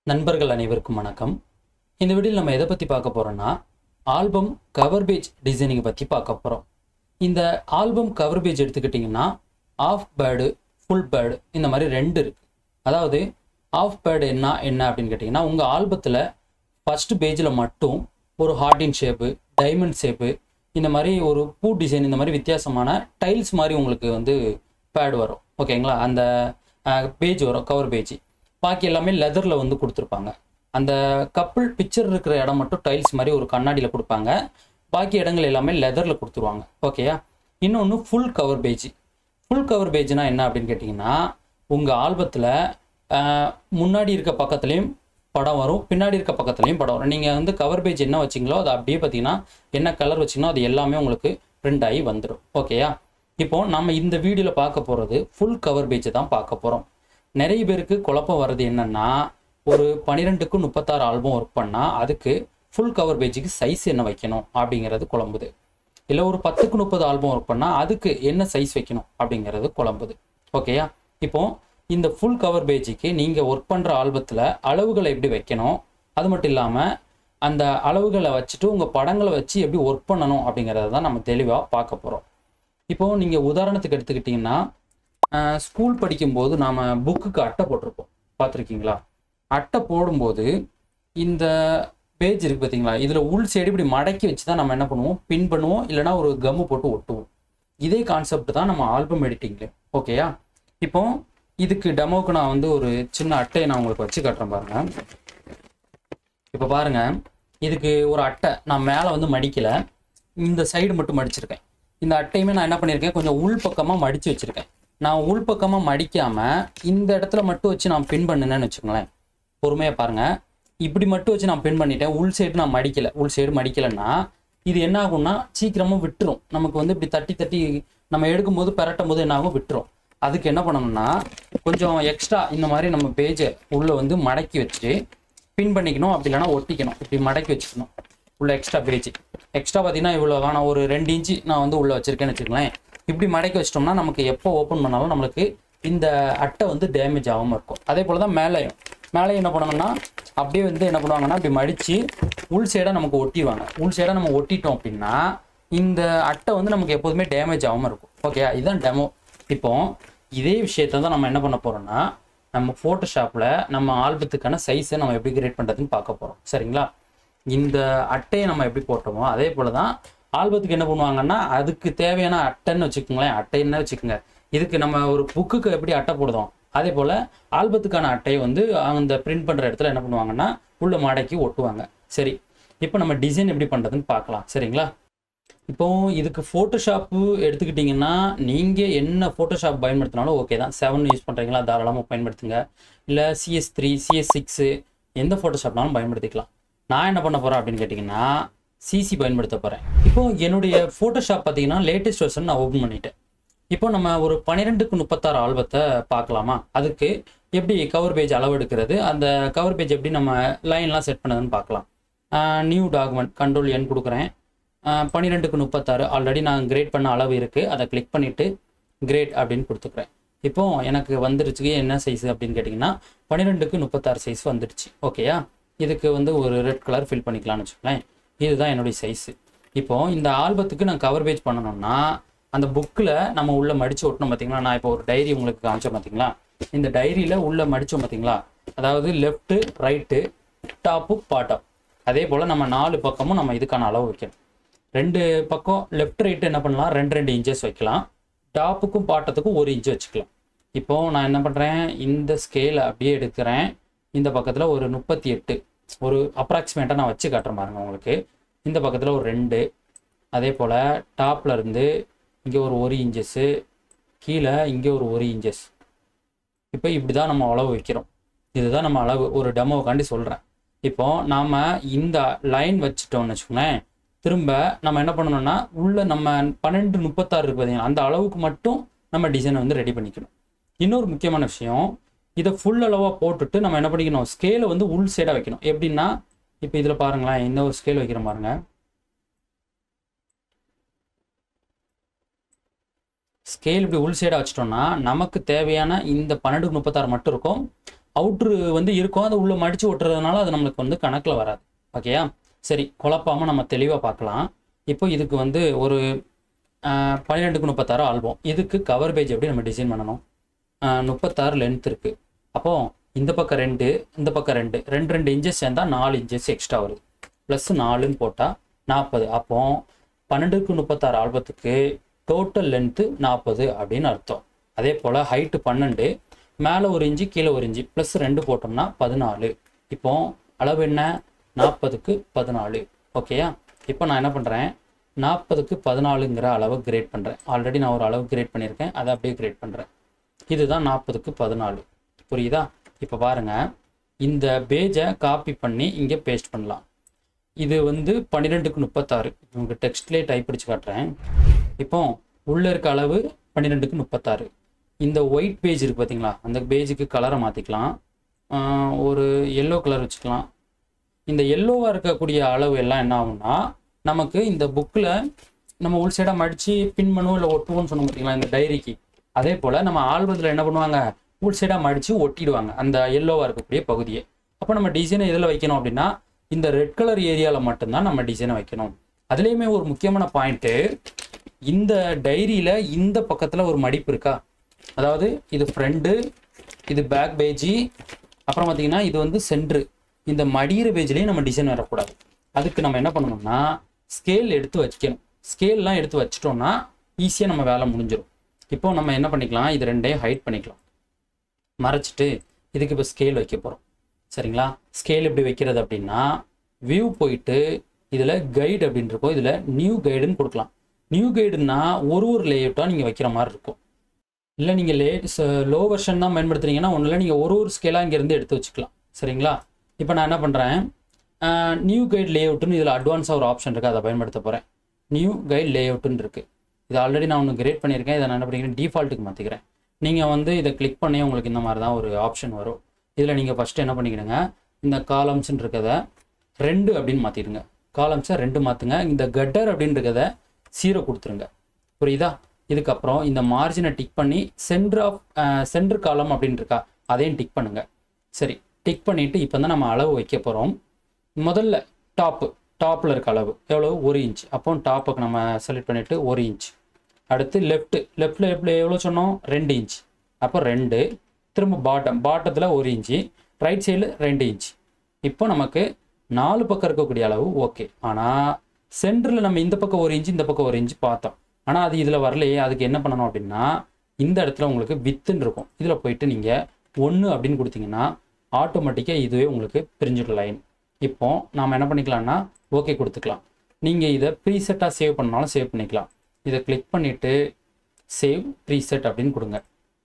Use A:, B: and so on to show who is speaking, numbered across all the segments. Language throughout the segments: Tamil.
A: நண்பர்கள் அனைவருக்கும் வணக்கம் இந்த வீடியோவில் நம்ம எதை பற்றி பார்க்க போகிறோம்னா ஆல்பம் கவர் பேஜ் டிசைனிங்கை பற்றி பார்க்க போகிறோம் இந்த ஆல்பம் கவர் பேஜ் எடுத்துக்கிட்டிங்கன்னா ஆஃப் பேடு ஃபுல் பேடு இந்த மாதிரி ரெண்டு இருக்குது அதாவது ஆஃப் பேடு என்ன என்ன அப்படின்னு கேட்டிங்கன்னா உங்கள் ஆல்பத்தில் ஃபர்ஸ்ட் பேஜில் மட்டும் ஒரு ஹார்டின் ஷேப்பு டைமண்ட் ஷேப்பு இந்த மாதிரி ஒரு பூ டிசைன் இந்த மாதிரி வித்தியாசமான டைல்ஸ் மாதிரி உங்களுக்கு வந்து பேட் வரும் ஓகேங்களா அந்த பேஜ் வரும் கவர் பேஜ் பாக்கி எல்லாமே லெதரில் வந்து கொடுத்துருப்பாங்க அந்த கப்பிள் பிக்சர் இருக்கிற இடம் மட்டும் டைல்ஸ் மாதிரி ஒரு கண்ணாடியில் கொடுப்பாங்க பாக்கி இடங்கள் எல்லாமே லெதரில் கொடுத்துருவாங்க ஓகேயா இன்னொன்று full cover page full cover பேஜ்னா என்ன அப்படின்னு கேட்டிங்கன்னா உங்கள் ஆல்பத்தில் முன்னாடி இருக்க பக்கத்துலேயும் படம் வரும் பின்னாடி இருக்க பக்கத்துலேயும் படம் வரும் நீங்கள் வந்து கவர் பேஜ் என்ன வச்சிங்களோ அது அப்படியே பார்த்தீங்கன்னா என்ன கலர் வச்சிங்களோ அது எல்லாமே உங்களுக்கு பிரிண்ட் ஆகி வந்துடும் ஓகேயா இப்போ நம்ம இந்த வீடியோவில் பார்க்க போகிறது ஃபுல் கவர் பேஜை தான் பார்க்க போகிறோம் நிறைய பேருக்கு குழப்பம் வர்றது என்னன்னா ஒரு பன்னிரெண்டுக்கு முப்பத்தாறு ஆல்பம் ஒர்க் பண்ணால் அதுக்கு ஃபுல் கவர் பேஜுக்கு சைஸ் என்ன வைக்கணும் அப்படிங்கிறது குழம்புது இல்லை ஒரு பத்துக்கு முப்பது ஆல்பம் ஒர்க் பண்ணால் அதுக்கு என்ன சைஸ் வைக்கணும் அப்படிங்கிறது குழம்புது ஓகேயா இப்போ இந்த ஃபுல் கவர் பேஜுக்கு நீங்கள் ஒர்க் பண்ணுற ஆல்பத்தில் அளவுகளை எப்படி வைக்கணும் அது மட்டும் இல்லாமல் அந்த அளவுகளை வச்சுட்டு உங்கள் படங்களை வச்சு எப்படி ஒர்க் பண்ணணும் அப்படிங்கிறத தான் நம்ம தெளிவாக பார்க்க போகிறோம் இப்போ நீங்கள் உதாரணத்துக்கு எடுத்துக்கிட்டிங்கன்னா ஸ்கூல் படிக்கும்போது நாம் புக்குக்கு அட்டை போட்டிருப்போம் பார்த்துருக்கீங்களா அட்டை போடும்போது இந்த பேஜ் இருக்குது பார்த்தீங்களா இதில் உள் சைடு இப்படி மடக்கி வச்சு தான் நம்ம என்ன பண்ணுவோம் பின் பண்ணுவோம் இல்லைனா ஒரு கம்மு போட்டு ஒட்டுவோம் இதே கான்செப்ட் தான் நம்ம ஆல்பம் எடிட்டிங்ல ஓகேயா இப்போ இதுக்கு டெமோக்கு நான் வந்து ஒரு சின்ன அட்டையை நான் உங்களுக்கு வச்சு காட்டுறேன் பாருங்க இப்போ பாருங்க இதுக்கு ஒரு அட்டை நான் மேலே வந்து மடிக்கல இந்த சைடு மட்டும் மடிச்சிருக்கேன் இந்த அட்டையுமே நான் என்ன பண்ணியிருக்கேன் கொஞ்சம் உள் பக்கமாக மடித்து வச்சுருக்கேன் நான் உள் பக்கமாக மடிக்காமல் இந்த இடத்துல மட்டும் வச்சு நான் பின் பண்ணினேன்னு வச்சுக்கோங்களேன் பொறுமையாக பாருங்கள் இப்படி மட்டும் வச்சு நான் பின் பண்ணிட்டேன் உள் சைடு நான் மடிக்கலை உள் சைடு மடிக்கலைன்னா இது என்ன ஆகும்னா சீக்கிரமாக விட்டுரும் நமக்கு வந்து இப்படி தட்டி தட்டி நம்ம எடுக்கும்போது பெரட்டும் போது என்ன ஆகும் விட்டுரும் அதுக்கு என்ன பண்ணணும்னா கொஞ்சம் எக்ஸ்ட்ரா இந்த மாதிரி நம்ம பேஜை உள்ளே வந்து மடக்கி வச்சுட்டு பின் பண்ணிக்கணும் அப்படி இல்லைன்னா ஒட்டிக்கணும் இப்படி மடக்கி வச்சுக்கணும் உள்ள எக்ஸ்ட்ரா பேஜ் எக்ஸ்ட்ரா பார்த்தீங்கன்னா இவ்வளோ நான் ஒரு ரெண்டு இன்ச்சு நான் வந்து உள்ளே வச்சுருக்கேன்னு வச்சுக்கோங்களேன் இப்படி மடக்கி வச்சிட்டோம்னா நமக்கு எப்போ ஓப்பன் பண்ணாலும் நம்மளுக்கு இந்த அட்டை வந்து டேமேஜ் ஆகாமல் இருக்கும் அதே போல் தான் மேலேயும் மேலேயும் என்ன பண்ணணும்னா அப்படியே வந்து என்ன பண்ணுவாங்கன்னா இப்படி மடித்து உள் சைடாக நமக்கு ஒட்டிடுவாங்க உள் சைடாக நம்ம ஒட்டிட்டோம் அப்படின்னா இந்த அட்டை வந்து நமக்கு எப்போதுமே டேமேஜ் ஆகாமல் இருக்கும் ஓகே இதுதான் டெமோ இப்போ இதே விஷயத்த தான் நம்ம என்ன பண்ண போகிறோம்னா நம்ம ஃபோட்டோஷாப்பில் நம்ம ஆல்பத்துக்கான சைஸை நம்ம எப்படி கிரியேட் பண்ணுறதுன்னு பார்க்க போகிறோம் சரிங்களா இந்த அட்டையை நம்ம எப்படி போட்டோமோ அதே போல் தான் ஆல்பத்துக்கு என்ன பண்ணுவாங்கன்னா அதுக்கு தேவையான அட்டைன்னு வச்சுக்கோங்களேன் அட்டைன்னு வச்சுக்கோங்க இதுக்கு நம்ம ஒரு புக்குக்கு எப்படி அட்டை போடுதோம் அதே போல் ஆல்பத்துக்கான அட்டையை வந்து அந்த பிரிண்ட் பண்ணுற இடத்துல என்ன பண்ணுவாங்கன்னா உள்ள மடக்கி ஒட்டுவாங்க சரி இப்போ நம்ம டிசைன் எப்படி பண்ணுறதுன்னு பார்க்கலாம் சரிங்களா இப்போ இதுக்கு ஃபோட்டோஷாப்பு எடுத்துக்கிட்டிங்கன்னா நீங்கள் என்ன ஃபோட்டோஷாப் பயன்படுத்தினாலும் ஓகே தான் செவன் யூஸ் பண்ணுறீங்களா தாராளமாக பயன்படுத்துங்க இல்லை சிஎஸ் த்ரீ சிஎஸ் சிக்ஸு எந்த ஃபோட்டோஷாப்னாலும் பயன்படுத்திக்கலாம் நான் என்ன பண்ண போகிறேன் அப்படின்னு கேட்டிங்கன்னா சிசி பயன்படுத்த போகிறேன் இப்போ என்னுடைய ஃபோட்டோஷாப் பார்த்தீங்கன்னா லேட்டஸ்ட் வெர்ஷன் நான் ஓப்பன் பண்ணிட்டேன் இப்போ நம்ம ஒரு பன்னிரெண்டுக்கு முப்பத்தாறு ஆல்பத்தை பார்க்கலாமா அதுக்கு எப்படி கவர் பேஜ் அளவு எடுக்கிறது அந்த கவர் பேஜ் எப்படி நம்ம லைன்லாம் செட் பண்ணதுன்னு பார்க்கலாம் நியூ டாக்குமெண்ட் கண்ட்ரோல் என் கொடுக்குறேன் பன்னிரெண்டுக்கு முப்பத்தாறு ஆல்ரெடி நான் கிரேட் பண்ண அளவு இருக்குது அதை கிளிக் பண்ணிவிட்டு கிரேட் அப்படின்னு கொடுத்துக்கிறேன் இப்போ எனக்கு வந்துருச்சு என்ன சைஸ் அப்படின்னு கேட்டிங்கன்னா பன்னிரெண்டுக்கு முப்பத்தாறு சைஸ் வந்துடுச்சு ஓகேயா இதுக்கு வந்து ஒரு ரெட் கலர் ஃபில் பண்ணிக்கலாம்னு வச்சுக்கோங்களேன் இதுதான் என்னுடைய சைஸு இப்போ இந்த ஆல்பத்துக்கு நான் கவர் பேஜ் பண்ணணும்னா அந்த புக்கில் நம்ம உள்ளே மடித்து ஒட்டணும் பார்த்தீங்களா நான் இப்போ ஒரு டைரி உங்களுக்கு காமிச்சோம் பார்த்தீங்களா இந்த டைரியில் உள்ளே மடித்தோம் பார்த்தீங்களா அதாவது லெஃப்ட்டு ரைட்டு டாப்பு பாட்டம் அதே போல் நம்ம நாலு பக்கமும் நம்ம இதுக்கான அளவு வைக்கணும் ரெண்டு பக்கம் லெஃப்ட் ரைட்டு என்ன பண்ணலாம் ரெண்டு ரெண்டு இன்ச்சஸ் வைக்கலாம் டாப்புக்கும் பாட்டத்துக்கும் ஒரு இன்ச்சு வச்சுக்கலாம் இப்போது நான் என்ன பண்ணுறேன் இந்த ஸ்கேலை அப்படியே எடுக்கிறேன் இந்த பக்கத்தில் ஒரு முப்பத்தி எட்டு ஒரு அப்ராக்சிமேட்டாக நான் வச்சு காட்டுறேன் பாருங்க உங்களுக்கு இந்த பக்கத்தில் ஒரு ரெண்டு அதே போல் டாப்பில் இருந்து இங்கே ஒரு ஒரு இன்ச்சஸ்ஸு கீழே இங்கே ஒரு ஒரு இன்ச்சஸ் இப்போ இப்படி தான் நம்ம அளவு வைக்கிறோம் இதுதான் நம்ம அளவு ஒரு டெமோக்காண்டி சொல்கிறேன் இப்போ நாம் இந்த லைன் வச்சுட்டோம்னு வச்சுக்கோங்களேன் திரும்ப நம்ம என்ன பண்ணணும்னா உள்ள நம்ம பன்னெண்டு முப்பத்தாறு இருக்கு பார்த்தீங்கன்னா அந்த அளவுக்கு மட்டும் நம்ம டிசைனை வந்து ரெடி பண்ணிக்கணும் இன்னொரு முக்கியமான விஷயம் இதை ஃபுல் அளவாக போட்டுட்டு நம்ம என்ன பண்ணிக்கணும் ஸ்கேலை வந்து உள் சைடாக வைக்கணும் எப்படின்னா இப்போ இதில் பாருங்களேன் இந்த ஒரு ஸ்கேல் வைக்கிற பாருங்க ஸ்கேல் இப்படி உள் சைடாக வச்சிட்டோம்னா நமக்கு தேவையான இந்த பன்னெண்டுக்கு முப்பத்தாறு மட்டும் இருக்கும் அவுட்ரு வந்து இருக்கும் அது உள்ளே மடித்து ஒட்டுறதுனால அது நம்மளுக்கு வந்து கணக்கில் வராது ஓகேயா சரி குழப்பாமல் நம்ம தெளிவாக பார்க்கலாம் இப்போ இதுக்கு வந்து ஒரு ஆஹ், பன்னிரெண்டுக்கு முப்பத்தாறு ஆல்பம் இதுக்கு கவர் பேஜ் எப்படி நம்ம டிசைன் பண்ணணும் ஆஹ், முப்பத்தாறு லென்த் இருக்குது அப்போ இந்த பக்கம் ரெண்டு இந்த பக்கம் ரெண்டு ரெண்டு ரெண்டு இன்ச்சஸ் சேர்ந்தா நாலு இன்ச்சஸ் எக்ஸ்ட்ரா வருது ப்ளஸ் நாலுன்னு போட்டால் நாற்பது அப்போ பன்னெண்டுக்கு முப்பத்தாறு ஆல்பத்துக்கு டோட்டல் லென்த்து நாற்பது அப்படின்னு அர்த்தம் அதே போல் ஹைட்டு பன்னெண்டு மேலே ஒரு இன்ச்சு கீழே ஒரு இன்ச்சு ப்ளஸ் ரெண்டு போட்டோம்னா பதினாலு இப்போ அளவு என்ன நாற்பதுக்கு பதினாலு ஓகேயா இப்போ நான் என்ன பண்ணுறேன் நாற்பதுக்கு பதினாலுங்கிற அளவை கிரேட் பண்ணுறேன் ஆல்ரெடி நான் ஒரு அளவு கிரேட் பண்ணியிருக்கேன் அதை அப்படியே கிரேட் பண்ணுறேன் இதுதான் நாற்பதுக்கு பதினாலு புரியுதா இப்போ பாருங்க இந்த பேஜை காப்பி பண்ணி இங்கே பேஸ்ட் பண்ணலாம் இது வந்து பன்னிரெண்டுக்கு முப்பத்தாறு உங்களுக்கு டெக்ஸ்ட்லேயே டைப் அடிச்சு காட்டுறேன் இப்போ உள்ளே இருக்க அளவு பன்னிரெண்டுக்கு முப்பத்தாறு இந்த ஒயிட் பேஜ் இருக்கு பார்த்தீங்களா அந்த பேஜுக்கு கலரை மாற்றிக்கலாம் ஒரு எல்லோ கலர் வச்சுக்கலாம் இந்த எல்லோவாக இருக்கக்கூடிய அளவு எல்லாம் என்ன ஆகும்னா நமக்கு இந்த புக்கில் நம்ம உள் சைடாக மடித்து பின் பண்ணுவோம் இல்லை ஒட்டுவோம்னு சொன்னோம் பார்த்தீங்களா இந்த டைரிக்கு அதே போல் நம்ம ஆல்பத்தில் என்ன பண்ணுவாங்க உள் சைடாக மடித்து ஒட்டிடுவாங்க அந்த எல்லோவாக இருக்கக்கூடிய பகுதியை அப்போ நம்ம டிசைனை எதில் வைக்கணும் அப்படின்னா இந்த ரெட் கலர் ஏரியாவில் மட்டும்தான் நம்ம டிசைனை வைக்கணும் அதுலேயுமே ஒரு முக்கியமான பாயிண்ட்டு இந்த டைரியில் இந்த பக்கத்தில் ஒரு மடிப்பு இருக்கா அதாவது இது ஃப்ரண்ட்டு இது பேக் பேஜி அப்புறம் பார்த்தீங்கன்னா இது வந்து சென்ட்ரு இந்த மடியிற பேஜ்லேயும் நம்ம டிசைன் வரக்கூடாது அதுக்கு நம்ம என்ன பண்ணணும்னா ஸ்கேல் எடுத்து வச்சுக்கணும் ஸ்கேல்லாம் எடுத்து வச்சிட்டோம்னா ஈஸியாக நம்ம வேலை முடிஞ்சிடும் இப்போ நம்ம என்ன பண்ணிக்கலாம் இது ரெண்டையும் ஹைட் பண்ணிக்கலாம் மறைச்சிட்டு இதுக்கு இப்போ ஸ்கேல் வைக்க போகிறோம் சரிங்களா ஸ்கேல் எப்படி வைக்கிறது அப்படின்னா வியூ போயிட்டு இதில் கைடு அப்படின்னு இருக்கும் இதில் நியூ கைடுன்னு கொடுக்கலாம் நியூ கைடுன்னா ஒரு ஒரு லேஅவுட்டாக நீங்கள் வைக்கிற மாதிரி இருக்கும் இல்லை நீங்கள் லே லோ வெர்ஷன் தான் பயன்படுத்துறீங்கன்னா ஒன்றில் நீங்கள் ஒரு ஒரு ஸ்கேலாக இங்கேருந்து எடுத்து வச்சுக்கலாம் சரிங்களா இப்போ நான் என்ன பண்ணுறேன் நியூ கைட் லேஅவுட்டுன்னு இதில் அட்வான்ஸாக ஒரு ஆப்ஷன் இருக்குது அதை பயன்படுத்த போகிறேன் நியூ கைட் லேஅவுட்டுன்னு இருக்குது இது ஆல்ரெடி நான் ஒன்று கிரேட் பண்ணியிருக்கேன் இதை நான் என்ன பண்ணிக்கிறேன் டிஃபால்ட்டுக்கு மாற்றிக்கிறேன் நீங்கள் வந்து இதை கிளிக் பண்ணி உங்களுக்கு இந்த மாதிரி தான் ஒரு ஆப்ஷன் வரும் இதில் நீங்கள் ஃபஸ்ட்டு என்ன பண்ணிக்கிடுங்க இந்த காலம்ஸ்ன்னு இருக்கதை ரெண்டு அப்படின்னு மாற்றிடுங்க காலம்ஸை ரெண்டு மாற்றுங்க இந்த கட்டர் அப்படின்னு இருக்கத சீரோ கொடுத்துருங்க புரியுதா இதுக்கப்புறம் இந்த மார்ஜினை டிக் பண்ணி சென்டர் ஆஃப் சென்டர் காலம் அப்படின்னு இருக்கா அதையும் டிக் பண்ணுங்க சரி டிக் பண்ணிவிட்டு இப்போ தான் நம்ம அளவு வைக்க போகிறோம் முதல்ல டாப்பு டாப்பில் இருக்க அளவு எவ்வளோ ஒரு இன்ச் அப்போ டாப்புக்கு நம்ம செலக்ட் பண்ணிவிட்டு ஒரு இன்ச் அடுத்து லெஃப்ட் லெஃப்ட்டில் எப்படி எவ்வளோ சொன்னோம் ரெண்டு இன்ச் அப்போ ரெண்டு திரும்ப பாட்டம் பாட்டத்தில் ஒரு இன்ச்சு ரைட் சைடில் ரெண்டு இன்ச் இப்போ நமக்கு நாலு பக்கம் இருக்கக்கூடிய அளவு ஓகே ஆனால் சென்டரில் நம்ம இந்த பக்கம் ஒரு இன்ச் இந்த பக்கம் ஒரு இன்ச் பார்த்தோம் ஆனால் அது இதில் வரலையே அதுக்கு என்ன பண்ணணும் அப்படின்னா இந்த இடத்துல உங்களுக்கு வித்துன்னு இருக்கும் இதில் போயிட்டு நீங்கள் ஒன்று அப்படின்னு கொடுத்தீங்கன்னா ஆட்டோமேட்டிக்காக இதுவே உங்களுக்கு பிரிஞ்சிடும் லைன் இப்போ நாம் என்ன பண்ணிக்கலாம்னா ஓகே கொடுத்துக்கலாம் நீங்கள் இதை ப்ரீசெட்டாக சேவ் பண்ணாலும் சேவ் பண்ணிக்கலாம் இதை கிளிக் பண்ணிவிட்டு சேவ் ப்ரீசெட் அப்படின்னு கொடுங்க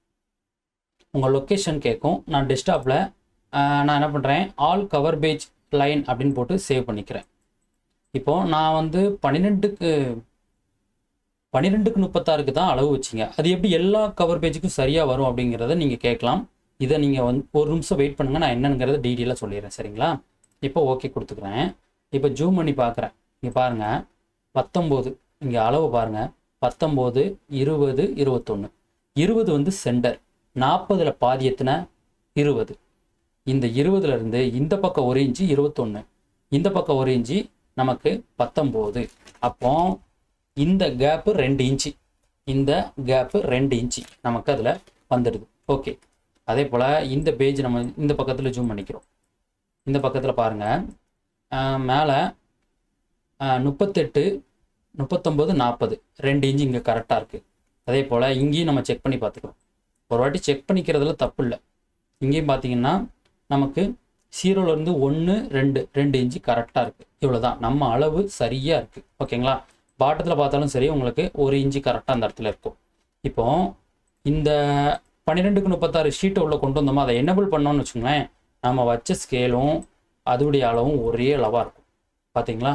A: உங்கள் லொக்கேஷன் கேட்கும் நான் டெஸ்க்டாப்பில் நான் என்ன பண்ணுறேன் ஆல் கவர் பேஜ் லைன் அப்படின்னு போட்டு சேவ் பண்ணிக்கிறேன் இப்போ நான் வந்து பன்னிரெண்டுக்கு பன்னிரெண்டுக்கு முப்பத்தாறுக்கு தான் அளவு வச்சிங்க அது எப்படி எல்லா கவர் பேஜுக்கும் சரியாக வரும் அப்படிங்கிறத நீங்கள் கேட்கலாம் இதை நீங்கள் வந்து ஒரு நிமிஷம் வெயிட் பண்ணுங்கள் நான் என்னங்கிறத டீட்டெயிலாக சொல்லிடுறேன் சரிங்களா இப்போ ஓகே கொடுத்துக்கிறேன் இப்போ ஜூம் பண்ணி பார்க்குறேன் இங்கே பாருங்கள் பத்தொம்போது இங்கே அளவு பாருங்கள் பத்தொம்போது இருபது இருபத்தொன்று இருபது வந்து சென்டர் நாற்பதில் பாதி எத்தனை இருபது இந்த இருபதுல இருந்து இந்த பக்கம் ஒரு இன்ச்சு இருபத்தொன்று இந்த பக்கம் ஒரு இன்ச்சு நமக்கு பத்தொம்போது அப்போ இந்த கேப்பு ரெண்டு இன்ச்சு இந்த கேப்பு ரெண்டு இன்ச்சு நமக்கு அதில் வந்துடுது ஓகே அதே போல் இந்த பேஜ் நம்ம இந்த பக்கத்தில் ஜூம் பண்ணிக்கிறோம் இந்த பக்கத்தில் பாருங்கள் மேலே முப்பத்தெட்டு முப்பத்தொம்போது நாற்பது ரெண்டு இன்ச்சு இங்கே கரெக்டாக இருக்குது அதே போல் இங்கேயும் நம்ம செக் பண்ணி பார்த்துக்கிறோம் ஒரு வாட்டி செக் பண்ணிக்கிறதுல தப்பு இல்லை இங்கேயும் பார்த்தீங்கன்னா நமக்கு ஜீரோலேருந்து ஒன்று ரெண்டு ரெண்டு இன்ச்சு கரெக்டாக இருக்குது இவ்வளோ தான் நம்ம அளவு சரியாக இருக்குது ஓகேங்களா பாட்டத்தில் பார்த்தாலும் சரி உங்களுக்கு ஒரு இன்ச்சு கரெக்டாக அந்த இடத்துல இருக்கும் இப்போ இந்த பன்னிரெண்டுக்கு முப்பத்தாறு ஷீட்டை உள்ள கொண்டு வந்தோமோ அதை என்னபிள் பண்ணோம்னு வச்சுங்களேன் நம்ம வச்ச ஸ்கேலும் அதோடைய அளவும் ஒரே அளவாக இருக்கும் பார்த்தீங்களா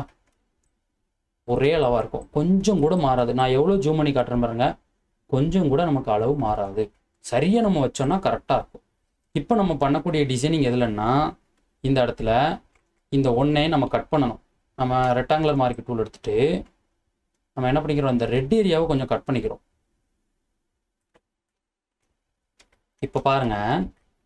A: ஒரே அளவாக இருக்கும் கொஞ்சம் கூட மாறாது நான் எவ்வளோ ஜூம் பண்ணி காட்டுறேன் பாருங்க கொஞ்சம் கூட நமக்கு அளவு மாறாது சரியாக நம்ம வச்சோம்னா கரெக்டாக இருக்கும் இப்போ நம்ம பண்ணக்கூடிய டிசைனிங் எதுலன்னா இந்த இடத்துல இந்த ஒன்றை நம்ம கட் பண்ணணும் நம்ம ரெக்டாங்குலர் மார்க்கெட் டூல் எடுத்துட்டு நம்ம என்ன பண்ணிக்கிறோம் இந்த ரெட் ஏரியாவை கொஞ்சம் கட் பண்ணிக்கிறோம் இப்போ பாருங்க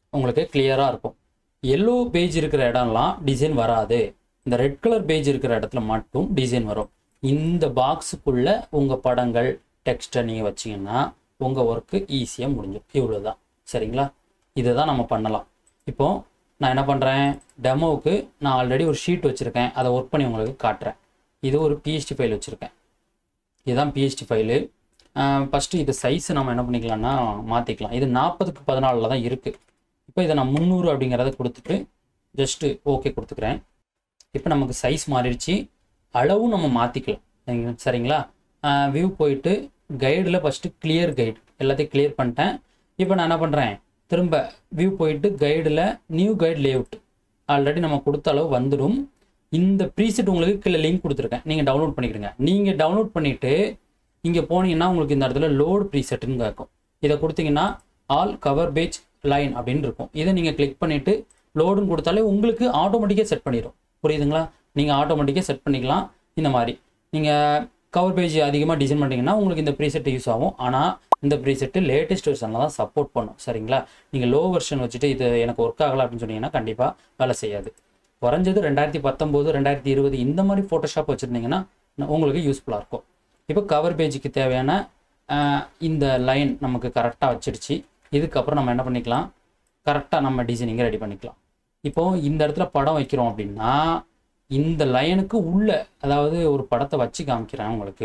A: உங்களுக்கு கிளியராக இருக்கும் எல்லோ பேஜ் இருக்கிற இடம்லாம் டிசைன் வராது இந்த ரெட் கலர் பேஜ் இருக்கிற இடத்துல மட்டும் டிசைன் வரும் இந்த பாக்ஸுக்குள்ளே உங்கள் படங்கள் டெக்ஸ்ட்டை நீங்கள் வச்சிங்கன்னா உங்கள் ஒர்க்கு ஈஸியாக முடிஞ்சிடும் இவ்வளோ தான் சரிங்களா இதை தான் நம்ம பண்ணலாம் இப்போ நான் என்ன பண்ணுறேன் டெமோவுக்கு நான் ஆல்ரெடி ஒரு ஷீட் வச்சுருக்கேன் அதை ஒர்க் பண்ணி உங்களுக்கு காட்டுறேன் இது ஒரு பிஎஸ்டி ஃபைல் வச்சுருக்கேன் இதுதான் பிஎஸ்டி ஃபைலு ஃபஸ்ட்டு இது சைஸ் நம்ம என்ன பண்ணிக்கலாம்னா மாற்றிக்கலாம் இது நாற்பதுக்கு பதினாலில் தான் இருக்குது இப்போ இதை நான் முந்நூறு அப்படிங்கிறத கொடுத்துட்டு ஜஸ்ட்டு ஓகே கொடுத்துக்கிறேன் இப்போ நமக்கு சைஸ் மாறிடுச்சு அளவும் நம்ம மாற்றிக்கலாம் சரிங்களா வியூ போயிட்டு கைடில் ஃபஸ்ட்டு கிளியர் கைடு எல்லாத்தையும் கிளியர் பண்ணிட்டேன் இப்போ நான் என்ன பண்ணுறேன் திரும்ப வியூ போயிட்டு கைடில் நியூ கைடு லேஅவுட் ஆல்ரெடி நம்ம கொடுத்த அளவு வந்துடும் இந்த ப்ரீசெட் உங்களுக்கு கீழே லிங்க் கொடுத்துருக்கேன் நீங்கள் டவுன்லோட் பண்ணிக்கிறீங்க நீங்கள் டவுன்லோட் பண்ணிவிட்டு இங்கே போனீங்கன்னா உங்களுக்கு இந்த இடத்துல லோடு ப்ரீசெட்டுன்னு கேட்கும் இதை கொடுத்தீங்கன்னா ஆல் கவர் பேஜ் லைன் அப்படின்னு இருக்கும் இதை நீங்கள் கிளிக் பண்ணிவிட்டு லோடுன்னு கொடுத்தாலே உங்களுக்கு ஆட்டோமேட்டிக்காக செட் பண்ணிடும் புரியுதுங்களா நீங்கள் ஆட்டோமேட்டிக்காக செட் பண்ணிக்கலாம் இந்த மாதிரி நீங்கள் கவர் பேஜ் அதிகமாக டிசைன் பண்ணிங்கன்னா உங்களுக்கு இந்த ப்ரீசெட் யூஸ் ஆகும் ஆனால் இந்த ப்ரீசெட்டு லேட்டஸ்ட் வெர்ஷனில் தான் சப்போர்ட் பண்ணும் சரிங்களா நீங்கள் லோ வெர்ஷன் வச்சுட்டு இது எனக்கு ஒர்க் ஆகலை அப்படின்னு சொன்னீங்கன்னா கண்டிப்பாக வேலை செய்யாது குறைஞ்சது ரெண்டாயிரத்தி பத்தொம்போது ரெண்டாயிரத்தி இருபது இந்த மாதிரி ஃபோட்டோஷாப் வச்சுருந்தீங்கன்னா உங்களுக்கு யூஸ்ஃபுல்லாக இருக்கும் இப்போ கவர் பேஜுக்கு தேவையான ஆஹ், இந்த லைன் நமக்கு கரெக்டாக வச்சிருச்சு இதுக்கப்புறம் நம்ம என்ன பண்ணிக்கலாம் கரெக்டாக நம்ம டிசைனிங்கை ரெடி பண்ணிக்கலாம் இப்போ இந்த இடத்துல படம் வைக்கிறோம் அப்படின்னா இந்த லைனுக்கு உள்ள அதாவது ஒரு படத்தை வச்சு காமிக்கிறேன் உங்களுக்கு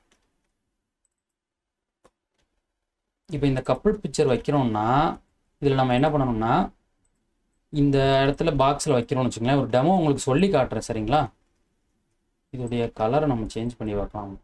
A: இப்போ இந்த கப்புள் பிக்சர் வைக்கிறோம்னா இதில் நம்ம என்ன பண்ணணும்னா இந்த இடத்துல பாக்ஸில் வைக்கிறோம்னு வச்சுங்களேன் ஒரு டெமோ உங்களுக்கு சொல்லி காட்டுறேன் சரிங்களா இதோடைய கலரை நம்ம சேஞ்ச் பண்ணி வைக்கலாம்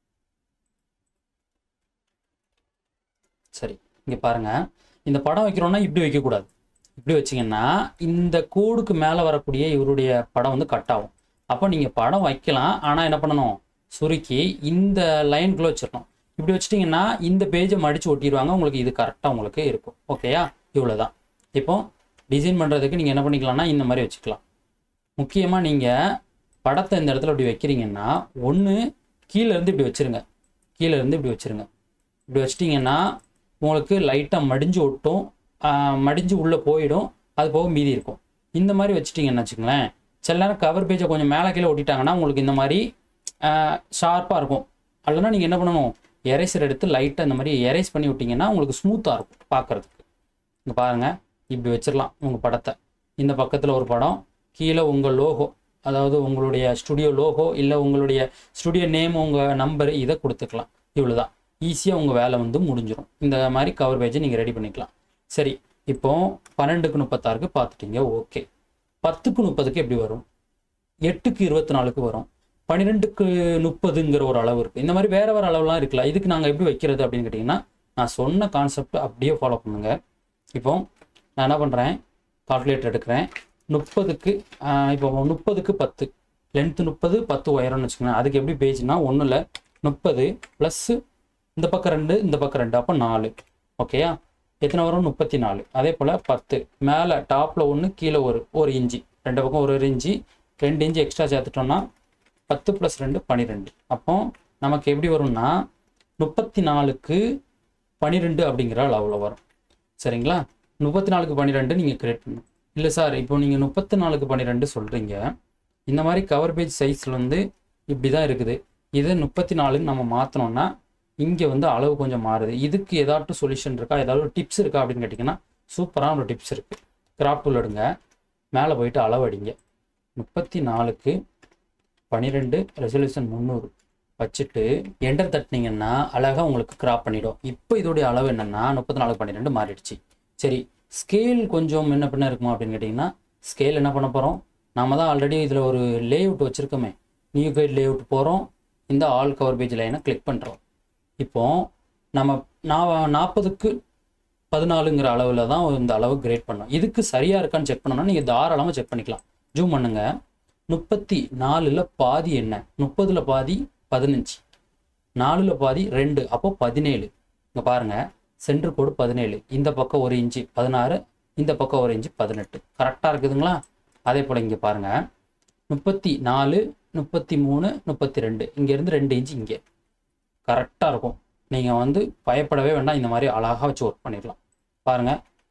A: சரி இங்கே பாருங்க இந்த படம் வைக்கிறோம்னா இப்படி வைக்கக்கூடாது இப்படி வச்சிங்கன்னா இந்த கோடுக்கு மேலே வரக்கூடிய இவருடைய படம் வந்து கட் ஆகும் அப்போ நீங்கள் படம் வைக்கலாம் ஆனால் என்ன பண்ணணும் சுருக்கி இந்த லைனுக்குள்ளே வச்சிடணும் இப்படி வச்சிட்டிங்கன்னா இந்த பேஜை மடித்து ஒட்டிடுவாங்க உங்களுக்கு இது கரெக்டாக உங்களுக்கு இருக்கும் ஓகேயா இவ்வளோ தான் இப்போ டிசைன் பண்ணுறதுக்கு நீங்கள் என்ன பண்ணிக்கலாம்னா இந்த மாதிரி வச்சுக்கலாம் முக்கியமாக நீங்கள் படத்தை இந்த இடத்துல இப்படி வைக்கிறீங்கன்னா ஒன்று கீழே இருந்து இப்படி வச்சிருங்க கீழே இருந்து இப்படி வச்சிருங்க இப்படி வச்சிட்டிங்கன்னா உங்களுக்கு லைட்டாக மடிஞ்சு ஒட்டும் ஆஹ் மடிஞ்சு உள்ளே போயிடும் அது போக மீதி இருக்கும் இந்த மாதிரி வச்சிட்டிங்கன்னு வச்சுங்களேன் சில நேரம் கவர் பேஜை கொஞ்சம் மேலே கீழே ஒட்டிட்டாங்கன்னா உங்களுக்கு இந்த மாதிரி ஷார்ப்பாக இருக்கும் அல்லனா நீங்கள் என்ன பண்ணணும் எரேசர் எடுத்து லைட்டாக இந்த மாதிரி எரேஸ் பண்ணி விட்டிங்கன்னா உங்களுக்கு ஸ்மூத்தாக இருக்கும் பார்க்குறதுக்கு இங்கே பாருங்கள் இப்படி வச்சிடலாம் உங்கள் படத்தை இந்த பக்கத்தில் ஒரு படம் கீழே உங்கள் லோகோ அதாவது உங்களுடைய ஸ்டுடியோ லோகோ இல்லை உங்களுடைய ஸ்டுடியோ நேம் உங்கள் நம்பர் இதை கொடுத்துக்கலாம் இவ்வளோ தான் ஈஸியாக உங்கள் வேலை வந்து முடிஞ்சிடும் இந்த மாதிரி கவர் பேஜை நீங்கள் ரெடி பண்ணிக்கலாம் சரி இப்போ பன்னெண்டுக்கு முப்பத்தாறுக்கு பார்த்துட்டீங்க ஓகே பத்துக்கு முப்பதுக்கு எப்படி வரும் எட்டுக்கு இருபத்தி நாலுக்கு வரும் பன்னிரெண்டுக்கு முப்பதுங்கிற ஒரு அளவு இருக்குது இந்த மாதிரி வேற வேறு அளவுலாம் இருக்குல்ல இதுக்கு நாங்கள் எப்படி வைக்கிறது அப்படின்னு கேட்டிங்கன்னா நான் சொன்ன கான்செப்ட் அப்படியே ஃபாலோ பண்ணுங்க இப்போ நான் என்ன பண்ணுறேன் கால்குலேட்டர் எடுக்கிறேன் முப்பதுக்கு இப்போ முப்பதுக்கு பத்து லென்த்து முப்பது பத்து உயரம்னு வச்சுக்கோங்களேன் அதுக்கு எப்படி பேஜ்னா ஒன்றும் இல்லை முப்பது ப்ளஸ்ஸு இந்த பக்கம் ரெண்டு இந்த பக்கம் ரெண்டு அப்போ நாலு ஓகேயா எத்தனை வரும் முப்பத்தி நாலு அதே போல் பத்து மேலே டாப்பில் ஒன்று கீழே ஒரு ஒரு இன்ச்சு ரெண்டு பக்கம் ஒரு ஒரு இன்ச்சு ரெண்டு இன்ச்சு எக்ஸ்ட்ரா சேர்த்துட்டோம்னா பத்து ப்ளஸ் ரெண்டு பன்னிரெண்டு அப்போ நமக்கு எப்படி வரும்னா முப்பத்தி நாலுக்கு பன்னிரெண்டு அப்படிங்கிற அளவில் வரும் சரிங்களா முப்பத்தி நாலுக்கு பன்னிரெண்டு நீங்கள் கிரியேட் பண்ணணும் இல்லை சார் இப்போ நீங்கள் முப்பத்தி நாலுக்கு பன்னிரெண்டு சொல்கிறீங்க இந்த மாதிரி கவர் பேஜ் சைஸில் வந்து இப்படி தான் இருக்குது இதை முப்பத்தி நாலுன்னு நம்ம மாற்றினோன்னா இங்கே வந்து அளவு கொஞ்சம் மாறுது இதுக்கு ஏதாட்டும் சொல்யூஷன் இருக்கா ஏதாவது ஒரு டிப்ஸ் இருக்கா அப்படின்னு கேட்டிங்கன்னா சூப்பரான ஒரு டிப்ஸ் இருக்குது கிராப் டூல் எடுங்க மேலே போயிட்டு அளவு அடிங்க முப்பத்தி நாலுக்கு பன்னிரெண்டு ரெசல்யூஷன் முந்நூறு வச்சுட்டு என்டர் தட்டினீங்கன்னா அழகாக உங்களுக்கு கிராப் பண்ணிடும் இப்போ இதோடைய அளவு என்னென்னா முப்பத்தி நாலு பன்னிரெண்டு மாறிடுச்சு சரி ஸ்கேல் கொஞ்சம் என்ன பண்ண இருக்குமா அப்படின்னு கேட்டிங்கன்னா ஸ்கேல் என்ன பண்ண போகிறோம் நாம தான் ஆல்ரெடி இதில் ஒரு லேஅவுட் வச்சுருக்கோமே நியூ கைட் லேஅவுட் போகிறோம் இந்த ஆல் கவர் பேஜ் லைனை கிளிக் பண்ணுறோம் இப்போ நம்ம நான் நாற்பதுக்கு பதினாலுங்கிற அளவில் தான் இந்த அளவு கிரேட் பண்ணோம் இதுக்கு சரியாக இருக்கான்னு செக் பண்ணோம்னா நீங்கள் தாராளமாக செக் பண்ணிக்கலாம் ஜூம் பண்ணுங்க முப்பத்தி நாலில் பாதி என்ன முப்பதில் பாதி பதினஞ்சு நாலில் பாதி ரெண்டு அப்போ பதினேழு இங்கே பாருங்கள் சென்டர் கோடு பதினேழு இந்த பக்கம் ஒரு இன்ச்சு பதினாறு இந்த பக்கம் ஒரு இன்ச்சு பதினெட்டு கரெக்டாக இருக்குதுங்களா அதே போல் இங்கே பாருங்கள் முப்பத்தி நாலு முப்பத்தி மூணு முப்பத்தி ரெண்டு இங்கேருந்து ரெண்டு இன்ச்சு இங்கே கரெக்டாக இருக்கும் நீங்கள் வந்து பயப்படவே வேண்டாம் இந்த மாதிரி அழகாக வச்சு ஒர்க் பண்ணிடலாம் பாருங்கள்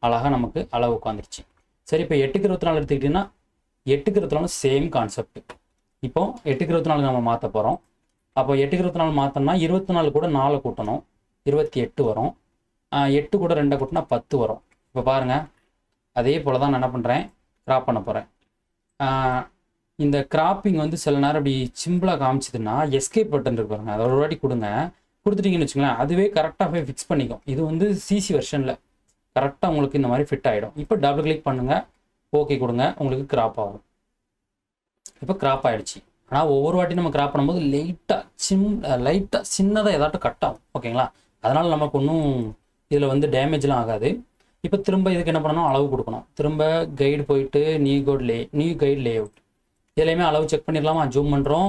A: அழகாக நமக்கு அளவு உட்காந்துருச்சு சரி இப்போ எட்டுக்கு இருபத்தி நாலு எடுத்துக்கிட்டிங்கன்னா எட்டுக்கு இருபத்தி நாலு சேம் கான்செப்ட் இப்போ எட்டுக்கு இருபத்தி நாலு நம்ம மாற்ற போகிறோம் அப்போ எட்டுக்கு இருபத்தி நாலு மாற்றோம்னா இருபத்தி நாலு கூட நாலு கூட்டணும் இருபத்தி எட்டு வரும் ஆஹ் எட்டு கூட ரெண்டை கூட்டினா பத்து வரும் இப்போ பாருங்கள் அதே போல் தான் நான் என்ன பண்ணுறேன் கிராப் பண்ண போகிறேன் இந்த கிராப்பிங் வந்து சில நேரம் அப்படி சிம்பிளாக காமிச்சதுன்னா எஸ்கேப் பட்டன் இருக்கு பாருங்க அதை ஒரு வாட்டி கொடுங்க கொடுத்துட்டீங்கன்னு வச்சுங்களேன் அதுவே கரெக்டாக போய் ஃபிக்ஸ் பண்ணிக்கும் இது வந்து சிசி வெர்ஷனில் கரெக்டாக உங்களுக்கு இந்த மாதிரி ஃபிட் ஆகிடும் இப்போ டபுள் கிளிக் பண்ணுங்கள் ஓகே கொடுங்க உங்களுக்கு கிராப் ஆகும் இப்போ கிராப் ஆகிடுச்சு ஆனால் ஒவ்வொரு வாட்டி நம்ம கிராப் பண்ணும்போது லைட்டாக சிம் லைட்டாக சின்னதாக ஏதாட்டும் கட் ஆகும் ஓகேங்களா அதனால் நமக்கு ஒன்றும் இதில் வந்து டேமேஜ்லாம் ஆகாது இப்போ திரும்ப இதுக்கு என்ன பண்ணணும் அளவு கொடுக்கணும் திரும்ப கைடு போயிட்டு new code lay new guide layout இதுலையுமே அளவு செக் பண்ணிடலாமா ஜூம் பண்ணுறோம்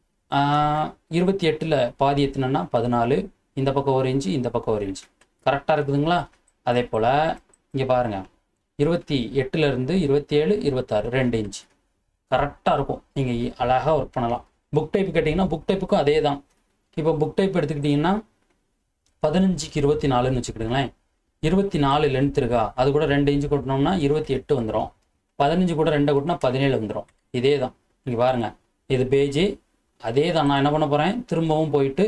A: இருபத்தி எட்டில் பாதி எத்தனைன்னா பதினாலு இந்த பக்கம் ஒரு இன்ச்சு இந்த பக்கம் ஒரு இன்ச்சு கரெக்டாக இருக்குதுங்களா அதே போல் இங்கே பாருங்கள் இருபத்தி எட்டுலேருந்து இருபத்தி ஏழு இருபத்தாறு ரெண்டு இன்ச்சு கரெக்டாக இருக்கும் நீங்கள் அழகாக ஒர்க் பண்ணலாம் புக் டைப் கேட்டிங்கன்னா புக் டைப்புக்கும் அதே தான் இப்போ புக் டைப் எடுத்துக்கிட்டிங்கன்னா பதினஞ்சுக்கு இருபத்தி நாலுன்னு வச்சுக்கிடுங்களேன் இருபத்தி நாலு லென்த் இருக்கா அது கூட ரெண்டு இன்ச்சு கொட்டினோம்னா இருபத்தி எட்டு வந்துடும் பதினஞ்சு கூட ரெண்டை கொட்டினா பதினேழு வந்துடும் இதே தான் இங்கே பாருங்கள் இது பேஜு அதே தான் நான் என்ன பண்ண போகிறேன் திரும்பவும் போயிட்டு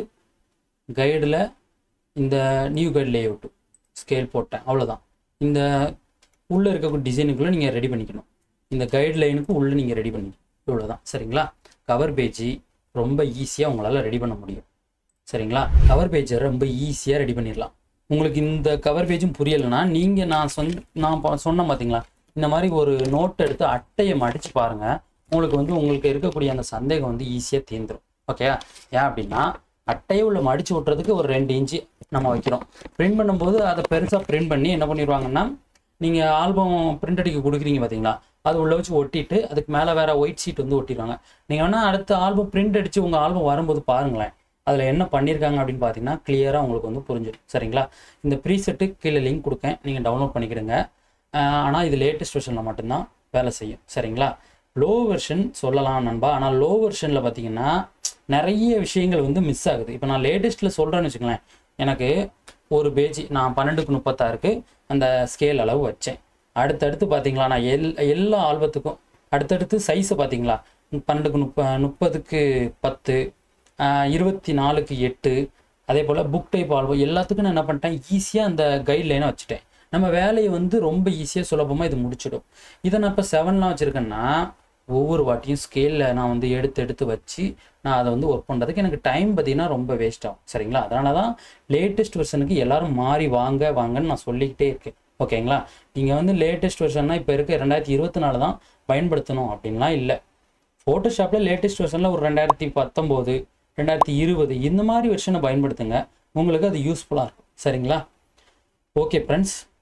A: கைடில் இந்த நியூ கைடு லேஅவுட் ஸ்கேல் போட்டேன் அவ்வளோதான் இந்த உள்ளே இருக்கக்கூடிய டிசைனுக்குள்ளே நீங்கள் ரெடி பண்ணிக்கணும் இந்த கைட் லைனுக்கு உள்ளே நீங்கள் ரெடி பண்ணிக்கணும் இவ்வளோதான் சரிங்களா கவர் பேஜ் ரொம்ப ஈஸியாக உங்களால் ரெடி பண்ண முடியும் சரிங்களா கவர் பேஜை ரொம்ப ஈஸியாக ரெடி பண்ணிடலாம் உங்களுக்கு இந்த கவர் பேஜும் புரியலைன்னா நீங்கள் நான் சொன்ன நான் ப- சொன்னேன் பார்த்தீங்களா இந்த மாதிரி ஒரு நோட் எடுத்து அட்டையை மடித்து பாருங்கள் உங்களுக்கு வந்து உங்களுக்கு இருக்கக்கூடிய அந்த சந்தேகம் வந்து ஈஸியாக தீர்ந்துடும் ஓகே ஏன் அப்படின்னா அட்டையை உள்ள மடித்து விட்டுறதுக்கு ஒரு ரெண்டு இன்ச்சு நம்ம வைக்கிறோம் பிரிண்ட் பண்ணும்போது அதை பெருசாக பிரிண்ட் பண்ணி என்ன பண்ணிடுவாங்கன்னா நீங்கள் ஆல்பம் பிரிண்ட் அடிக்க கொடுக்குறீங்க பார்த்தீங்களா அது உள்ள வச்சு ஒட்டிட்டு அதுக்கு மேலே வேற ஒயிட் ஷீட் வந்து ஒட்டிடுவாங்க நீங்கள் வேணால் அடுத்த ஆல்பம் பிரிண்ட் அடித்து உங்கள் ஆல்பம் வரும்போது பாருங்களேன் அதில் என்ன பண்ணியிருக்காங்க அப்படின்னு பார்த்தீங்கன்னா கிளியராக உங்களுக்கு வந்து புரிஞ்சிடும் சரிங்களா இந்த ப்ரீசெட்டு கீழே லிங்க் கொடுக்கேன் நீங்கள் டவுன்லோட் பண்ணிக்கிடுங்க ஆனால் இது லேட்டஸ்ட் வெர்ஷனில் மட்டும்தான் வேலை செய்யும் சரிங்களா லோ வெர்ஷன் சொல்லலாம் நண்பா ஆனால் லோ வெர்ஷனில் பார்த்தீங்கன்னா நிறைய விஷயங்கள் வந்து மிஸ் ஆகுது இப்போ நான் லேட்டஸ்ட்டில் சொல்கிறேன்னு வச்சுக்கோங்களேன் எனக்கு ஒரு பேஜ் நான் பன்னெண்டுக்கு முப்பத்தாறுக்கு அந்த ஸ்கேல் அளவு வச்சேன் அடுத்தடுத்து பார்த்தீங்களா நான் எல் எல்லா ஆல்பத்துக்கும் அடுத்தடுத்து சைஸை பார்த்தீங்களா பன்னெண்டுக்கு முப்ப முப்பதுக்கு பத்து ஆஹ் இருபத்தி நாலுக்கு எட்டு அதே போல் புக் டைப் ஆல்பம் எல்லாத்துக்கும் நான் என்ன பண்ணிட்டேன் ஈஸியாக அந்த கைட்லைனை வச்சுட்டேன் நம்ம வேலையை வந்து ரொம்ப ஈஸியாக சுலபமாக இது முடிச்சிடும் இதை நான் இப்போ செவன்லாம் வச்சுருக்கேன்னா ஒவ்வொரு வாட்டியும் ஸ்கேலில் நான் வந்து எடுத்து எடுத்து வச்சு நான் அதை வந்து ஒர்க் பண்ணுறதுக்கு எனக்கு டைம் பார்த்தீங்கன்னா ரொம்ப வேஸ்ட் ஆகும் சரிங்களா அதனால தான் லேட்டஸ்ட் வெர்ஷனுக்கு எல்லாரும் மாறி வாங்க வாங்கன்னு நான் சொல்லிக்கிட்டே இருக்கேன் ஓகேங்களா நீங்கள் வந்து லேட்டஸ்ட் வெர்ஷன்னா இப்போ இருக்க ரெண்டாயிரத்தி இருபத்தி நாலு தான் பயன்படுத்தணும் அப்படின்லாம் இல்லை ஃபோட்டோஷாப்பில் லேட்டஸ்ட் வெர்ஷனில் ஒரு ரெண்டாயிரத்தி பத்தொம்போது ரெண்டாயிரத்தி இருபது இந்த மாதிரி வெர்ஷனை பயன்படுத்துங்க உங்களுக்கு அது யூஸ்ஃபுல்லாக இருக்கும் சரிங்களா ஓகே ஃப்ரெண்ட்ஸ்